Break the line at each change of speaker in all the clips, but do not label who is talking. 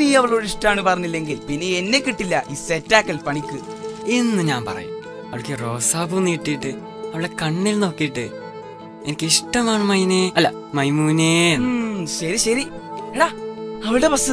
അവളോട് ഇഷ്ടമാണ് പറഞ്ഞില്ലെങ്കിൽ പിന്നെ എന്നെ കിട്ടില്ല ഈ സെറ്റാക്കൽ പണിക്ക്
ഇന്ന് ഞാൻ പറയും അവൾക്ക് റോസാപ്പൂ നീട്ടിയിട്ട് അവളെ കണ്ണിൽ നോക്കിയിട്ട് എനിക്ക് ഇഷ്ടമാണ് മൈനെ അല്ല മൈമൂനേ എന്ന്.
ഉം, ശരി ശരി എടാ അവളുടെ ബസ്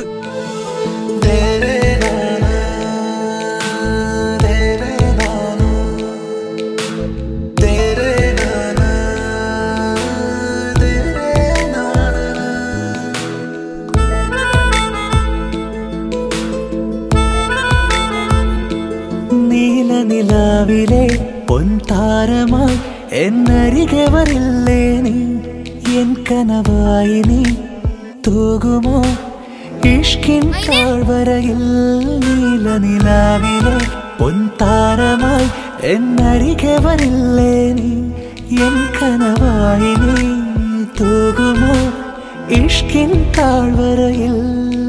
നീലനിലാവിലെ പൊൻതാരമായി എന്നരികെ വരില്ലേ നീ എൻ കനവായി നീ തൂകുമോ ഇഷ്കിൻ താഴ്വരയിൽ നീലനിലാവിലെ പൊൻതാരമായി എന്നരികെ വരില്ലേ നീ എൻ കനവായി നീ തൂകുമോ ഇഷ്കിൻ താഴ്വരയിൽ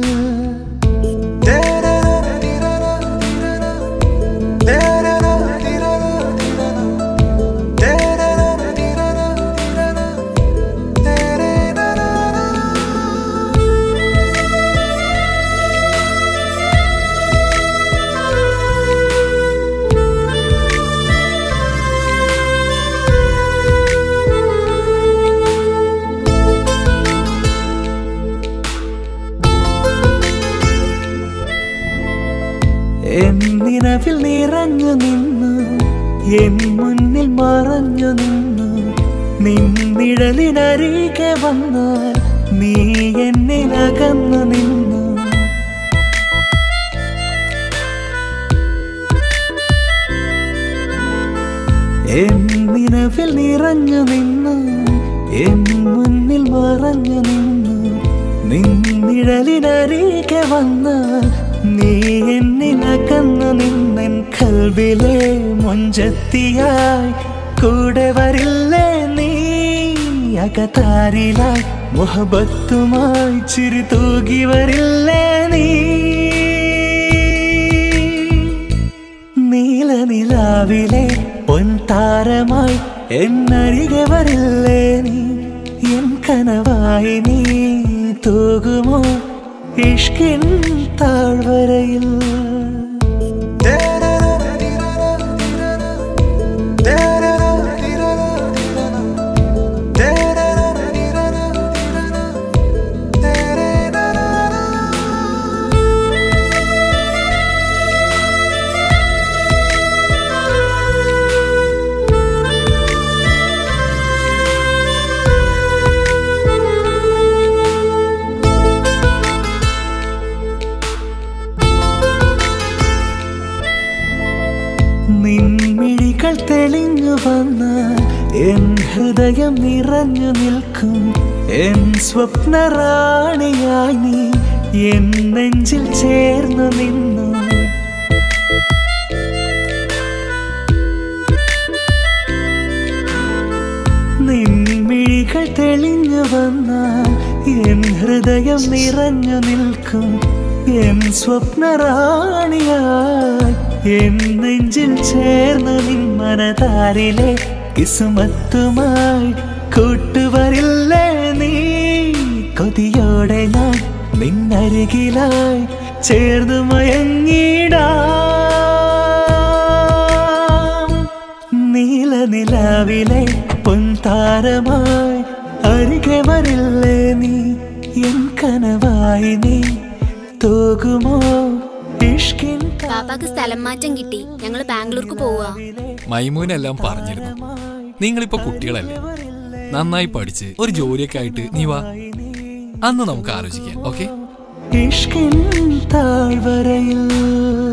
എൻ നിലവിൽ നിറഞ്ഞു നിന്നു എൻ മുന്നിൽ മറഞ്ഞു നിന്നു നിന്നിഴലിനരികെ വന്നാൽ നീ എന്നിലകന്നു നിന്നു എൻ നിലവിൽ നിറഞ്ഞു നിന്നു എൻ മുന്നിൽ മറഞ്ഞു നിന്നു നിന്നിഴലിനരികെ വന്നാൽ നീ എന്നിലകന്നു നിന്നൻ കൽവിലെ മൊഞ്ചത്തിയായി കൂടെ വരില്ലേ നീ അകതാരിലായി മുഹബത്തുമായി ചിരി തൂകി വരില്ലേ നീ നീലനിലാവിലെ പൊൻതാരമായി എന്നരികെ വരില്ലേ നീ എൻ കനവായി നീ തൂകുമോ ഇഷ്കിൻ താഴ്വരയിൽ നിൻമിഴികൾ തെളിഞ്ഞു വന്നാൽ എൻ ഹൃദയം നിറഞ്ഞു നിൽക്കും എൻ സ്വപ്നറാണിയായി നീ എൻ നെഞ്ചിൽ ചേർന്നു നിന്നു നിൻമിഴികൾ തെളിഞ്ഞു വന്നാൽ എൻ ഹൃദയം നിറഞ്ഞു നിൽക്കും എൻ സ്വപ്നറാണിയായി എൻ നെഞ്ചിൽ ചേർന്ന് നിൻ മനതാരിലെ കിസുമത്തുമായി കൂട്ടുവരില്ലേ നീ കൊതിയോടെ ഞാൻ നിന്നരികിലായി ചേർന്ന് മയങ്ങിടാം നീലനിലാവിലെ പൊൻതാരമായി അരികെ വരില്ലേ നീ എൻ കനവായി നീ തൂകുമോ ഇഷ്കിൻ
പാപ്പാക്ക് സ്ഥലം മാറ്റം കിട്ടി ഞങ്ങൾ ബാംഗ്ലൂർക്ക് പോവുക
മൈമൂനെല്ലാം പറഞ്ഞിരുന്നു നിങ്ങളിപ്പോ കുട്ടികളല്ലേ നന്നായി പഠിച്ച് ഒരു ജോലിയൊക്കെ ആയിട്ട് നീ വാ അന്ന് നമുക്ക് ആലോചിക്കാം ഓക്കെ
ഇഷ്കിൻ താഴ്വരയിൽ